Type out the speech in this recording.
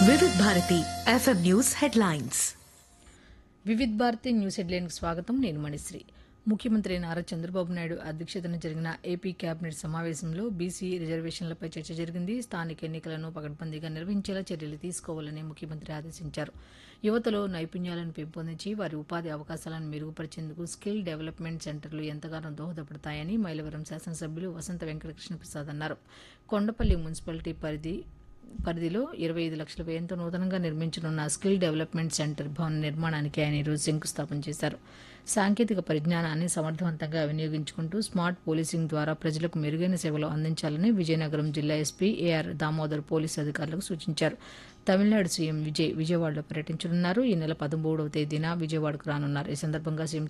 వివిధ Bharati FM news headlines Vividh Bharati news హెడ్లైన్కి స్వాగతం నేను మణిశ్రీ ముఖ్యమంత్రి నారా చంద్రబాబు నాయుడు అధ్యక్షతన జరిగిన ఏపీ కేబినెట్ సమావేశంలో బీసీ రిజర్వేషన్లపై చర్చ జరిగింది స్థానిక ఎన్నికలను పకడ్బందీగా నిర్వహించేలా చర్యలు తీసుకోవాలని ముఖ్యమంత్రి ఆదేశించారు యువతలో నైపుణ్యాలను పెంపొందించి వారి ఉపాధి అవకాశాలను మెరుగుపరిచేందుకు స్కిల్ డెవలప్మెంట్ సెంటర్లు ఎంతగానో దోహదపడతాయని మైలవరం శాసనసభ్యులు వసంత వెంకటకృష్ణ ప్రసాద్ అన్నారు కొండపల్లి మున్సిపాలిటీ పరిధి పరిధిలో ఇరవై ఐదు లక్షల వ్యయంతో నూతనంగా నిర్మించనున్న స్కిల్ డెవలప్మెంట్ సెంటర్ భవన నిర్మాణానికి ఆయన ఈరోజు శంకుస్థాపన చేశారు సాంకేతిక పరిజ్ఞానాన్ని సమర్థవంతంగా వినియోగించుకుంటూ స్మార్ట్ పోలీసింగ్ ద్వారా ప్రజలకు మెరుగైన సేవలు అందించాలని విజయనగరం జిల్లా ఎస్పీ ఏఆర్ దామోదర్ పోలీసు అధికారులకు సూచించారు తమిళనాడు సీఎం విజయ్ విజయవాడలో పర్యటించనున్నారు ఈ నెల పదమూడవ తేదీన విజయవాడకు రానున్నారు ఈ సందర్భంగా సీఎం